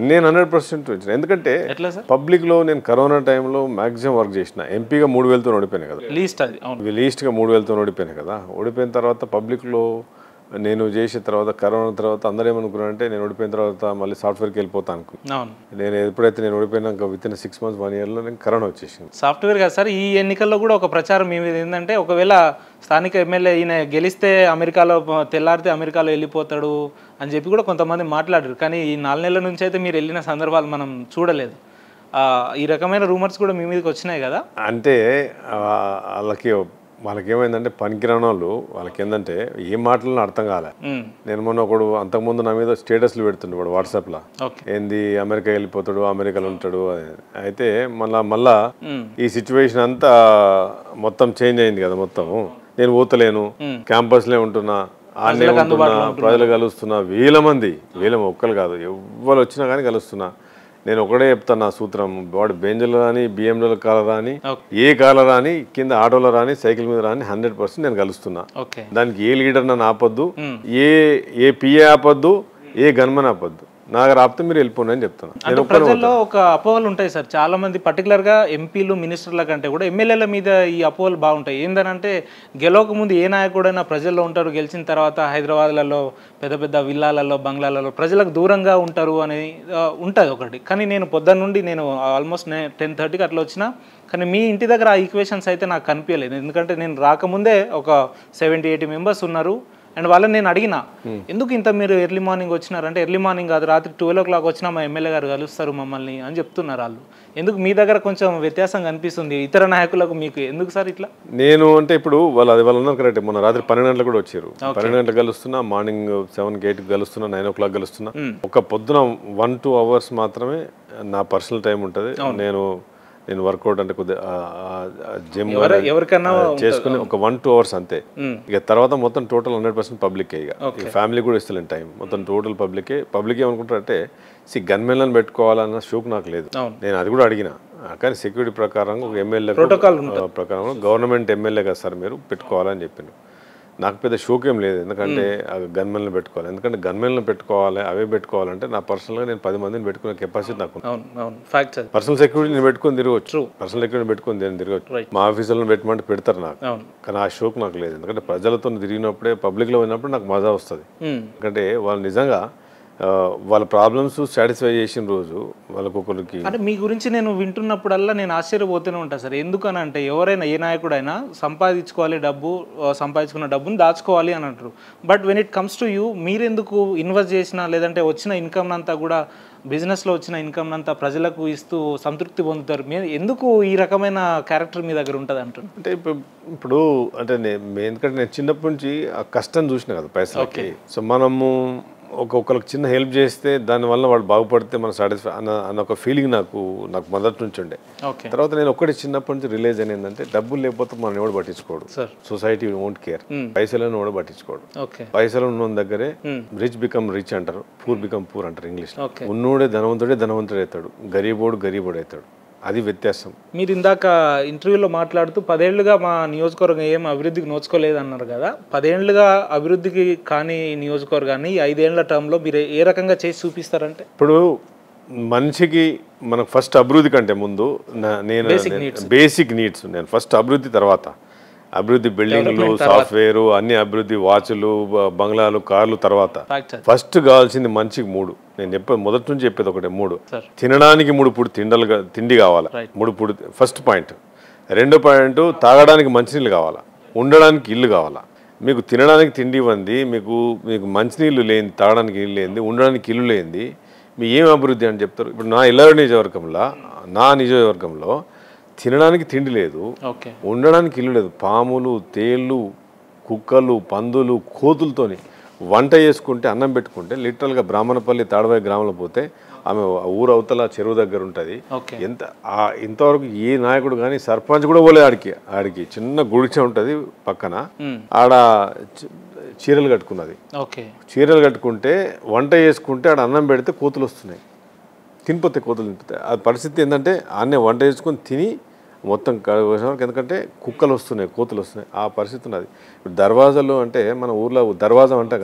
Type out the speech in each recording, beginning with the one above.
నేను hundred percent వచ్చిన ఎందుకంటే ఎట్లా సార్ పబ్లిక్లో నేను కరోనా టైంలో మ్యాక్సిమం వర్క్ చేసిన ఎంపీగా మూడు వేలతో ఓడిపోయాను కదా లీస్ట్ అది అవును లీస్ట్గా మూడు వేలతో ఓడిపోయాను కదా ఓడిపోయిన తర్వాత పబ్లిక్లో నేను చేసిన తర్వాత కరోనా తర్వాత అందరూ ఏమనుకున్నారంటే నేను ఓడిపోయిన తర్వాత మళ్ళీ సాఫ్ట్వేర్కి వెళ్ళిపోతాను అనుకు అవును నేను ఎప్పుడైతే నేను ఓడిపోయినాక within six months one ఇయర్లో నేను కరోనా వచ్చేసింది సాఫ్ట్వేర్ కాదు సార్ ఈ ఎన్నికల్లో కూడా ఒక ప్రచారం మీ మీద ఏంటంటే ఒకవేళ స్థానిక ఎమ్మెల్యే ఈయన గెలిస్తే అమెరికాలో తెల్లారితే అమెరికాలో వెళ్ళిపోతాడు అని చెప్పి కూడా కొంతమంది మాట్లాడారు కానీ ఈ నాలుగు నెలల నుంచి అయితే మీరు వెళ్ళిన సందర్భాలు మనం చూడలేదు ఆ, ఈ రకమైన రూమర్స్ కూడా మీ మీదకి వచ్చినాయి కదా అంటే ఆ, వాళ్ళకి వాళ్ళకి ఏమైందంటే పనికిరాని వాళ్ళు వాళ్ళకి ఏంటంటే ఏ మాటలను అర్థం కాలే ఉమ్, నేను మొన్న ఒకడు అంతకుముందు నా మీద స్టేటస్లు పెడుతుండే వాడు వాట్సాప్లో ఓకే ఏంది అమెరికా వెళ్ళిపోతాడు అమెరికాలో ఉంటాడు అని. అయితే మళ్ళా మళ్ళా ఉమ్, ఈ సిచ్యువేషన్ అంతా మొత్తం చేంజ్ అయింది కదా మొత్తం నేను పోతలేను క్యాంపస్లే ఉంటున్నా ఆడనే ఉంటున్నా ప్రజలు కలుస్తున్నా వేల మంది వేల ఒక్కరు కాదు ఎవ్వరు వచ్చినా కానీ కలుస్తున్నా నేను ఒకటే చెప్తాను నా సూత్రం వాడు బెంజులు రాని బిఎండబ్ల్యూ కాలర్ రాని ఓకే. ఏ కాలర్ రాని కింద ఆటోలో రాని సైకిల్ మీద రాని హండ్రెడ్ పర్సెంట్ నేను కలుస్తున్నా ఓకే దానికి ఏ లీడర్ నన్ను ఆపొద్దు ఏ ఏ పిఏ ఆపొద్దు ఏ గన్మన్ ఆపొద్దు నాకు రాపితే మీరు వెళ్ళిపోండి అని చెప్తాను నేను ఒక్కనే ప్రజల్లో ఒక అపోహలు ఉంటాయి సార్ చాలా మంది పర్టికులర్ గా ఎంపీలు మినిస్టర్ల కంటే కూడా ఎమ్మెల్యేల మీద ఈ అపోహలు బాగుంటాయి ఏందనంటే గెలవక ముందు ఏ నాయకుడైనా ప్రజల్లో ఉంటారు గెలిచిన తర్వాత హైదరాబాద్లలో పెద్ద పెద్ద విల్లాలలో బంగ్లాలలో ప్రజలకు దూరంగా ఉంటారు అనేది ఆ, ఉంటది ఒకటి కానీ నేను పొద్దున్న నుండి నేను ఆల్మోస్ట్ టెన్ థర్టీకి అట్లా వచ్చిన కానీ మీ ఇంటి దగ్గర ఆ ఈక్వేషన్స్ అయితే నాకు కనిపించలేదు ఎందుకంటే నేను రాకముందే ఒక సెవెంటీ ఎయిటీ మెంబర్స్ ఉన్నారు అండ్ వాళ్ళని నేను అడిగిన ఎందుకు ఇంత మీరు ఎర్లీ మార్నింగ్ వచ్చినారంటే ఎర్లీ మార్నింగ్ కాదు రాత్రి ట్వెల్వ్ ఓ క్లాక్ వచ్చినా మా ఎమ్మెల్యే గారు కలుస్తారు మమ్మల్ని అని చెప్తున్నారు వాళ్ళు ఎందుకు మీ దగ్గర కొంచెం వ్యత్యాసం కనిపిస్తుంది ఇతర నాయకులకు మీకు ఎందుకు సార్ ఇట్లా నేను అంటే ఇప్పుడు వాళ్ళు అది వాళ్ళు ఉన్నారు కరెక్ట్ మొన్న రాత్రి పన్నెండు గంటలకు కూడా వచ్చారు పన్నెండు గంటలకు కలుస్తున్నా మార్నింగ్ సెవెన్ కి ఎయిట్ కలుస్తున్నా నైన్ ఓ క్లాక్ కలుస్తున్నా ఒక పొద్దున వన్ టూ అవర్స్ మాత్రమే నా పర్సనల్ టైం ఉంటుంది నేను నేను వర్కౌట్ అంటే కొద్దిగా జిమ్ ఎవరికన్నా చేసుకుని ఒక వన్ టూ అవర్స్ అంతే ఇక తర్వాత మొత్తం టోటల్ హండ్రెడ్ పర్సెంట్ పబ్లిక్ ఇక ఇక ఫ్యామిలీ కూడా ఇస్తలేను టైం మొత్తం టోటల్ పబ్లికే పబ్లిక్ ఏమనుకుంటారంటే సి గన్మెన్లను పెట్టుకోవాలన్న షూక్ నాకు లేదు అవును. నేను అది కూడా అడిగిన ఆ, కానీ సెక్యూరిటీ ప్రకారం ఒక ఎమ్మెల్యే ప్రకారం గవర్నమెంట్ ఎమ్మెల్యే కదా సార్ మీరు పెట్టుకోవాలని చెప్పిండు నాకు పెద్ద షోక్ ఏం లేదు ఎందుకంటే గన్మెన్లను పెట్టుకోవాలి ఎందుకంటే గన్మెన్లను పెట్టుకోవాలి అవే పెట్టుకోవాలంటే నా పర్సనల్గా నేను పది మందిని పెట్టుకునే కెపాసిటీ నాకు ఉంది. అవును అవును ఫ్యాక్ట్ అది పర్సనల్ సెక్యూరిటీ నేను పెట్టుకొని తిరగవచ్చు పర్సనల్ సెక్యూరిటీ పెట్టుకొని నేను తిరగవచ్చు Right. మా ఆఫీసులను పెట్టమంటే పెడతారు నాకు అవును కానీ ఆ షోక్ నాకు లేదు ఎందుకంటే ప్రజలతో తిరిగినప్పుడే పబ్లిక్లో పోయినప్పుడు నాకు మజా వస్తుంది ఉమ్, ఎందుకంటే వాళ్ళు నిజంగా ఆ, వాళ్ళ ప్రాబ్లమ్స్ సాటిస్ఫై చేసిన రోజు వాళ్ళకు ఒకరికి అంటే మీ గురించి నేను వింటున్నప్పుడల్లా నేను ఆశ్చర్యపోతూనే ఉంటాను సార్ ఎందుకని అంటే ఎవరైనా ఏ నాయకుడైనా సంపాదించుకోవాలి డబ్బు ఆ, సంపాదించుకున్న డబ్బుని దాచుకోవాలి అని అంటారు but when it comes to you మీరెందుకు ఇన్వెస్ట్ చేసిన లేదంటే వచ్చిన ఇన్కమ్ అంతా కూడా బిజినెస్లో వచ్చిన ఇన్కమ్ అంతా ప్రజలకు ఇస్తూ సంతృప్తి పొందుతారు మీరు ఎందుకు ఈ రకమైన క్యారెక్టర్ మీ దగ్గర ఉంటుంది అంటున్నారు అంటే ఇప్పుడు ఇప్పుడు అంటే నేను ఎందుకంటే నేను చిన్నప్పటి నుంచి ఆ కష్టం చూసిన కదా పైసలకి సో మనము ఒక్కొక్కరికి చిన్న హెల్ప్ చేస్తే దానివల్ల వాళ్ళు బాగుపడితే మనం సాటిస్ఫై అన్న అన్న ఒక ఫీలింగ్ నాకు నాకు మొదటి నుంచి ఉండే ఓకే తర్వాత నేను ఒక్కటి చిన్నప్పటి నుంచి రిలీజ్ అయిన ఏంటంటే డబ్బులు లేకపోతే మనం ఎవడు పట్టించుకోడు sir society won't care Hmm. పైసలను ఎవడు పట్టించుకోడు ఓకే పైసలు ఉన్న దగ్గరే Hmm. రిచ్ బికమ్ రిచ్ అంటారు పూర్ బికమ్ పూర్ అంటారు ఇంగ్లీష్ ఓకే ఉన్నోడే ధనవంతుడే ధనవంతుడు అవుతాడు గరీబోడు గరీబోడు అవుతాడు అది వ్యత్యాసం మీరు ఇందాక ఇంటర్వ్యూలో మాట్లాడుతూ పదేళ్లుగా మా నియోజకవర్గం ఏం అభివృద్ధికి నోచుకోలేదు అన్నారు కదా పదేళ్లుగా అభివృద్ధికి కాని నియోజకవర్గాన్ని ఈ ఐదేళ్ల టర్మ్లో మీరు ఏ రకంగా చేసి చూపిస్తారంటే ఇప్పుడు మనిషికి మనకు ఫస్ట్ అభివృద్ధి కంటే ముందు నా- నేను బేసిక్ నీడ్స్ నేను ఫస్ట్ అభివృద్ధి తర్వాత అభివృద్ధి బిల్డింగ్లు సాఫ్ట్వేర్ అన్ని అభివృద్ధి వాచ్లు బ- బంగ్లాలు కార్లు తర్వాత ఫ్యాక్ట్ సార్ ఫస్ట్ కావాల్సింది మనిషికి మూడు నేను చెప్పే మొదటి నుంచి చెప్పేది ఒకటే మూడు సార్ తినడానికి మూడు పుడి తిండలు గా- తిండి కావాలా Right. మూడు పుడి ఫస్ట్ పాయింట్ రెండో పాయింట్ తాగడానికి మంచినీళ్ళు కావాలా ఉండడానికి ఇల్లు కావాలా మీకు తినడానికి తిండి ఇవ్వండి మీకు మీకు మంచినీళ్ళు లేని తాగడానికి ఇల్లు లేనిది ఉండడానికి ఇల్లు లేనిది మీ ఏం అభివృద్ధి అని చెప్తారు ఇప్పుడు నా ఇళ్ళ నియోజకవర్గంలో నా నియోజకవర్గంలో తినడానికి తిండి లేదు ఓకే ఉండడానికి ఇల్లు లేదు పాములు తేళ్ళు కుక్కలు పందులు కోతులతోని వంట చేసుకుంటే అన్నం పెట్టుకుంటే లిటరల్గా బ్రాహ్మణపల్లి తాడవాయి గ్రామంలో పోతే ఆమె ఆ ఊరు అవతల చెరువు దగ్గర ఉంటుంది ఓకే ఎంత ఆ ఇంతవరకు ఏ నాయకుడు కానీ సర్పంచ్ కూడా పోలేదు ఆడికి ఆడికి చిన్న గుడిచే ఉంటుంది పక్కన మ్మ్. ఆడ చ- చీరలు కట్టుకున్నది ఓకే చీరలు కట్టుకుంటే వంట చేసుకుంటే ఆడ అన్నం పెడితే కోతులు వస్తున్నాయి తినిపోతే కోతులు తినిపోతాయి ఆ పరిస్థితి ఏంటంటే ఆడనే వంట చేసుకొని తిని మొత్తం కడిగేసే వరకు ఎందుకంటే కుక్కలు వస్తున్నాయి కోతులు వస్తున్నాయి ఆ పరిస్థితి ఉన్నది ఇప్పుడు దర్వాజాలు అంటే మన ఊర్లో దర్వాజా అంటాం కదా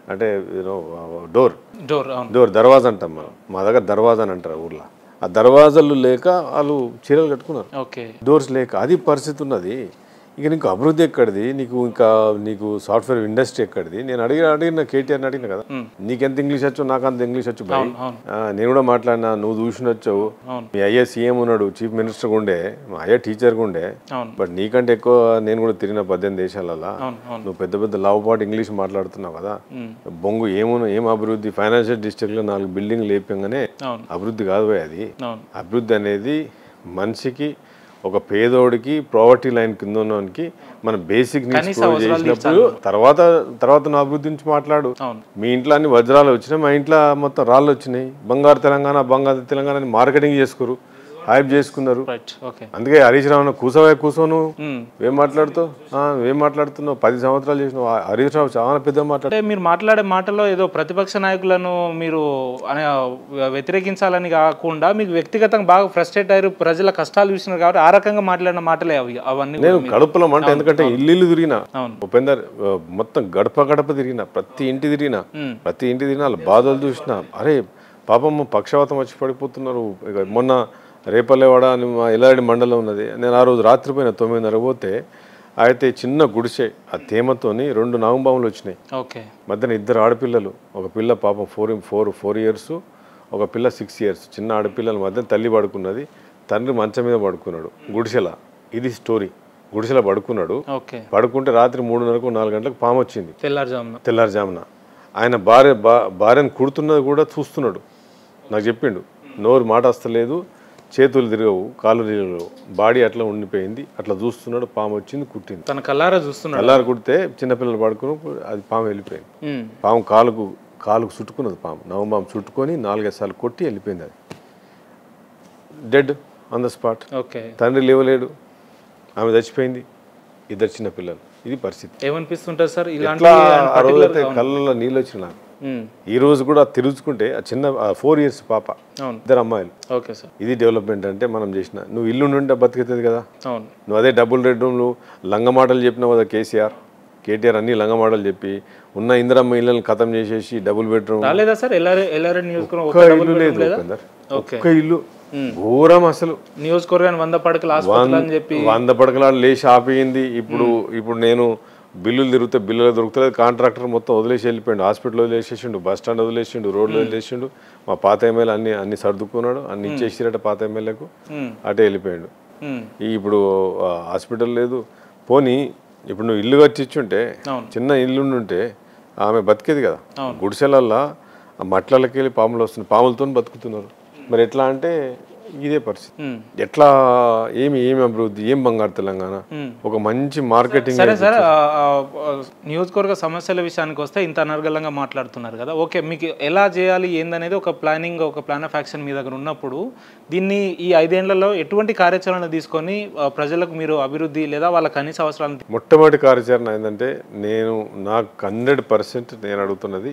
అంటే యూనో డోర్ డోర్ అవును డోర్ దర్వాజా అంటాం మనం మా దగ్గర దర్వాజా అని అంటారు ఊర్లో ఆ దర్వాజాలు లేక వాళ్ళు చీరలు కట్టుకున్నారు ఓకే డోర్స్ లేక అది పరిస్థితి ఉన్నది ఇక నీకు అభివృద్ధి ఎక్కడిది నీకు ఇంకా నీకు సాఫ్ట్వేర్ ఇండస్ట్రీ ఎక్కడిది నేను అడిగి అడిగిన కేటీఆర్ని అడిగిన కదా నీకెంత ఇంగ్లీష్ వచ్చు నాకు అంత ఇంగ్లీష్ వచ్చు భయ్. అవును. ఆ, నేను కూడా మాట్లాడినా నువ్వు చూసిన వచ్చావు అవును. మీ అయ్యే సీఎం ఉన్నాడు చీఫ్ మినిస్టర్ ఉండే మా అయ్యే టీచర్ ఉండే అవును బట్ నీకంటే ఎక్కువ నేను కూడా తిరిగిన పద్దెనిమిది దేశాలలో అవును అవును నువ్వు పెద్ద పెద్ద లావుపాటు ఇంగ్లీష్ మాట్లాడుతున్నావు కదా బొంగు ఏమున్నా ఏం అభివృద్ధి ఫైనాన్షియల్ డిస్ట్రిక్ట్లో నాలుగు బిల్డింగ్ లేపంగానే అవును అభివృద్ధి కాదు భయ్ అది అవును అభివృద్ధి అనేది మనిషికి ఒక పేదోడికి ప్రావర్టీ లైన్ కింద ఉన్నవానికి మన బేసిక్ నీడ్స్ కనీస ప్రొవైడ్ అవసరాలు చేసినప్పుడు తర్వాత తర్వాత నా అభివృద్ధి నుంచి మాట్లాడు అవును మీ ఇంట్లో అన్ని వజ్రాలు వచ్చినాయి మా ఇంట్లో మొత్తం రాళ్ళు వచ్చినాయి బంగారు తెలంగాణ బంగారు తెలంగాణ అని మార్కెటింగ్ చేసుకోరు హైప్ చేసుకున్నారు రైట్ ఓకే అందుకే హరీష్ రావు కూసవే కూసోను మ్మ్. ఏం మాట్లాడుతావు ఆ, ఏం మాట్లాడుతున్నావు పది సంవత్సరాలు చేసినావు ఆ హరీష్ రావు చాలా పెద్ద మాట్లాడు అంటే మీరు మాట్లాడే మాటలో ఏదో ప్రతిపక్ష నాయకులను మీరు అనే వ్యతిరేకించాలని కాకుండా మీకు వ్యక్తిగతంగా బాగా ఫ్రస్ట్రేట్ అయ్యారు ప్రజల కష్టాలు చూసినారు కాబట్టి ఆ రకంగా మాట్లాడిన మాటలే అవి అవన్నీ నేను కడుపులో మంట ఎందుకంటే ఇల్లు ఇల్లు తిరిగిన అవును. ఉపేందర్ ఆ, మొత్తం గడప గడప తిరిగిన ప్రతి ఇంటి తిరిగిన మ్మ్. ప్రతి ఇంటి తిరిగిన వాళ్ళ బాధలు చూసిన అరే పాపం పక్షవాతం వచ్చి పడిపోతున్నారు ఇక మొన్న రేపల్లెవాడ అని మా ఇలాంటి మండలం ఉన్నది నేను ఆ రోజు రాత్రి పోయిన తొమ్మిదిన్నర పోతే అయితే చిన్న గుడిసె ఆ తేమతోని రెండు నాగంబాములు వచ్చినాయి ఓకే మధ్యన ఇద్దరు ఆడపిల్లలు ఒక పిల్ల పాపం ఫోర్ ఫోర్ ఫోర్ ఇయర్స్ ఒక పిల్ల సిక్స్ ఇయర్స్ చిన్న ఆడపిల్లల మధ్య తల్లి పడుకున్నది తండ్రి మంచం మీద పడుకున్నాడు గుడిసెల ఇది స్టోరీ గుడిసెల పడుకున్నాడు ఓకే పడుకుంటే రాత్రి మూడున్నరకు నాలుగు గంటలకు పాము వచ్చింది తెల్లారుజామున తెల్లారుజామున ఆయన భార్య బా భార్యను కుడుతున్నది కూడా చూస్తున్నాడు నాకు చెప్పిండు నోరు మాట వస్తలేదు చేతులు తిరగవు కాళ్ళు తిరగవు బాడీ అట్లా ఉండిపోయింది అట్లా చూస్తున్నాడు పాము వచ్చింది కుట్టింది తన కల్లారా చూస్తున్నాడు తెల్లారు కుడితే చిన్నపిల్లలు పడుకుని అది పాము వెళ్ళిపోయింది మ్మ్. పాము కాలుకు కాలుకు చుట్టుకున్నది పాము నవమాము చుట్టుకొని నాలుగైదు సార్లు కొట్టి వెళ్ళిపోయింది అది dead on the spot okay తండ్రి లేవలేడు ఆమె చచ్చిపోయింది ఇద్దరు చిన్న పిల్లలు ఇది పరిస్థితి ఏమనిపిస్తుంటుంది సార్ ఇలాంటి ఎట్లా ఆ రోజైతే కళ్ళల్లో నీళ్ళు వచ్చిన నాకు మ్మ్. ఈ రోజు కూడా తిరుగుచుకుంటే ఆ చిన్న ఫోర్ ఇయర్స్ పాప అవును ఇద్దరు అమ్మాయిలు ఓకే సార్ ఇది డెవలప్మెంట్ అంటే మనం చేసిన నువ్వు ఇల్లు నుండి బతికితుంది కదా అవును నువ్వు అదే డబుల్ బెడ్రూమ్లు లంగ మాటలు చెప్పినావు కదా కేసీఆర్ కేటీఆర్ అన్ని లంగ మాటలు చెప్పి ఉన్న ఇందిరమ్మ ఇళ్ళని ఖతం చేసేసి డబుల్ బెడ్రూమ్ రాలేదా సార్ ఎల్ఆర్ ఎల్ఆర్ నియోజకవర్గం ఒక్క ఒక డబుల్ ఇల్లు లేదు బెడ్రూమ్ లేదా ఉపేందర్. ఓకే ఒక్క ఇల్లు ఘోరం అసలు నియోజకవర్గాన్ని వంద పడకలు ఆసుపత్రులు అని చెప్పి వంద పడకలాలు లేచి ఆపేయింది ఇప్పుడు ఇప్పుడు నేను బిల్లులు తిరిగితే బిల్లులు దొరుకుతలేదు కాంట్రాక్టర్ మొత్తం వదిలేసి వెళ్ళిపోయిండు హాస్పిటల్ వదిలేసేసిండు బస్ స్టాండ్ వదిలేసిండు రోడ్లు వదిలేసిండు మా పాత ఎమ్మెల్యే అన్ని అన్ని సర్దుకున్నాడు అన్ని ఇచ్చేసిరట పాత ఎమ్మెల్యేకు మ్మ్. అటే వెళ్ళిపోయాడు మ్మ్. ఈ ఇప్పుడు ఆ, హాస్పిటల్ లేదు పోనీ ఇప్పుడు నువ్వు ఇల్లు కట్టించుంటే అవును. చిన్న ఇల్లు ఉంటే ఆమె బతికేది కదా గుడిసెలల్లా ఆ మట్లకి వెళ్ళి పాములు వస్తున్నాయి పాములతో బతుకుతున్నారు మరి ఎట్లా అంటే ఇదే పరిస్థితి మ్మ్. ఎట్లా ఏమి ఏమి అభివృద్ధి ఏం బంగారు తెలంగాణ ఒక మంచి మార్కెటింగ్ సరే సార్ ఆ, ఆ, ఆ, నియోజకవర్గ సమస్యల విషయానికి వస్తే ఇంత అనర్గళంగా మాట్లాడుతున్నారు కదా ఓకే మీకు ఎలా చేయాలి ఏందనేది ఒక ప్లానింగ్ ఒక ప్లాన్ ఆఫ్ యాక్షన్ మీ దగ్గర ఉన్నప్పుడు దీన్ని ఈ ఐదేళ్లలో ఎటువంటి కార్యాచరణ తీసుకొని ఆ, ప్రజలకు మీరు అభివృద్ధి లేదా వాళ్ళ కనీస అవసరాలను మొట్టమొదటి కార్యాచరణ ఏంటంటే నేను నాకు హండ్రెడ్ పర్సెంట్ నేను అడుగుతున్నది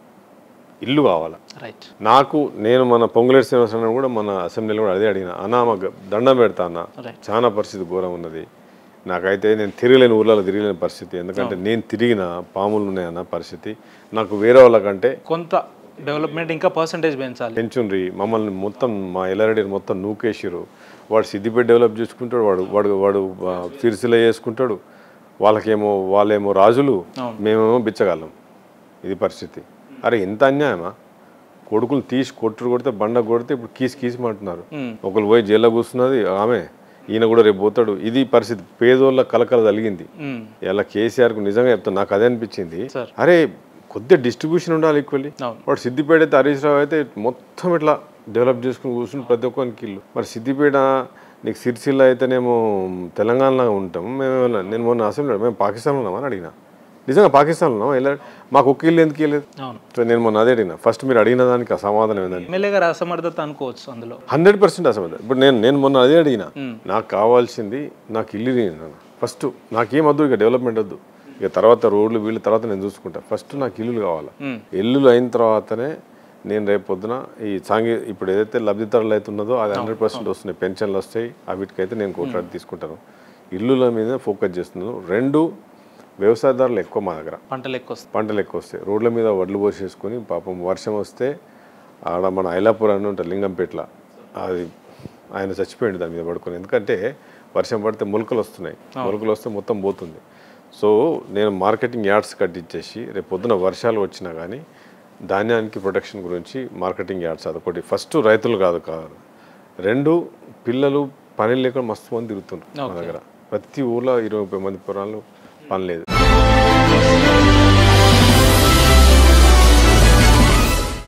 ఇల్లు కావాలా రైట్ నాకు నేను మన పొంగులేటి శ్రీనివాసరావు కూడా మన అసెంబ్లీలో కూడా అదే అడిగిన అన్నా మాకు దండం పెడతా అన్న Right. చాలా పరిస్థితి ఘోరం ఉన్నది నాకైతే నేను తిరగలేని ఊర్లలో తిరగలేని పరిస్థితి ఎందుకంటే నేను తిరిగిన పాములు ఉన్నాయన్న పరిస్థితి నాకు వేరే వాళ్ళకంటే కొంత డెవలప్మెంట్ ఇంకా పర్సంటేజ్ పెంచాలి పెంచుండ్రి మమ్మల్ని మొత్తం మా ఎల్లారెడ్డి మొత్తం నూకేసిరు వాడు సిద్దిపేట డెవలప్ చేసుకుంటాడు వాడు వాడు వాడు ఆ, సిరిసిల్ల చేసుకుంటాడు వాళ్ళకేమో వాళ్ళేమో రాజులు మేమేమో బిచ్చగాళ్ళం ఇది పరిస్థితి అరే ఎంత అన్యాయమా కొడుకులు తీసి కొట్టుడు కొడితే బండ కొడితే ఇప్పుడు కీసి కీసిమంటున్నారు మ్మ్. ఒకరు పోయి జైల్లో కూర్చున్నది ఆమె ఈయన కూడా రేపు పోతాడు ఇది పరిస్థితి పేదోళ్ళ కలకల కలిగింది మ్మ్. ఇలా కేసీఆర్కు నిజంగా చెప్తాను నాకు అదే అనిపించింది సార్. అరే కొద్దిగా డిస్ట్రిబ్యూషన్ ఉండాలి ఈక్వల్లీ అవును. వాడు సిద్దిపేట అయితే హరీష్ రావు అయితే మొత్తం ఇట్లా డెవలప్ చేసుకుని కూర్చుని ప్రతి ఒక్కరికి ఇల్లు మరి సిద్దిపేట నీకు సిరిసిల్ల అయితేనేమో తెలంగాణలో ఉంటాం మేము ఏమన్నా- నేను మొన్న అసెంబ్లీ మేము పాకిస్తాన్లో ఉన్నామని అడిగిన నిజంగా పాకిస్తాన్లో ఉన్నాం ఎలా మాకు ఒక్క ఇల్లు ఎందుకు ఇవ్వలేదు అవును సో నేను మొన్న అదే అడిగిన ఫస్ట్ మీరు అడిగిన దానికి ఆ సమాధానం ఏంటంటే ఎమ్మెల్యే గారు అసమర్థత అనుకోవచ్చు అందులో హండ్రెడ్ పర్సెంట్ అసలు ఇప్పుడు నేను నేను మొన్న అదే అడిగిన నాకు కావాల్సింది నాకు ఇల్లు నేను ఫస్ట్ నాకేం వద్దు ఇక డెవలప్మెంట్ వద్దు ఇక తర్వాత రోడ్లు వీళ్ళు తర్వాత నేను చూసుకుంటా ఫస్ట్ నాకు ఇల్లులు కావాలి మ్మ్. ఇల్లులు అయిన తర్వాతనే నేను రేపు పొద్దున ఈ సాంఘి ఇప్పుడు ఏదైతే లబ్ధిదారులు అయితే ఉన్నదో అది హండ్రెడ్ పర్సెంట్ వస్తున్నాయి పెన్షన్లు వస్తాయి ఆ వీటికైతే నేను కోట్లాడి తీసుకుంటాను ఇల్లుల మీద ఫోకస్ చేస్తున్నాను రెండు వ్యవసాయదారులు ఎక్కువ మా దగ్గర పంటలు ఎక్కువ వస్తాయి పంటలు ఎక్కువ వస్తాయి రోడ్ల మీద వడ్లు పోసేసుకొని పాపం వర్షం వస్తే ఆడ మన ఐలాపూర్ అని ఉంటుంది లింగంపేట్ల అది ఆయన చచ్చిపోయింది దాని మీద పడుకొని ఎందుకంటే వర్షం పడితే మొలకలు వస్తున్నాయి మొలకలు వస్తే మొత్తం పోతుంది సో నేను మార్కెటింగ్ యార్డ్స్ కట్టించేసి రేపు పొద్దున వర్షాలు వచ్చినా కానీ ధాన్యానికి ప్రొటెక్షన్ గురించి మార్కెటింగ్ యార్డ్స్ అదొకటి ఫస్ట్ రైతులు కాదు కాదు రెండు పిల్లలు పని లేకుండా మస్తు మంది తిరుగుతున్నారు మా దగ్గర ప్రతి ఊర్లో ఇరవై ముప్పై మంది పొరాలు పని లేదు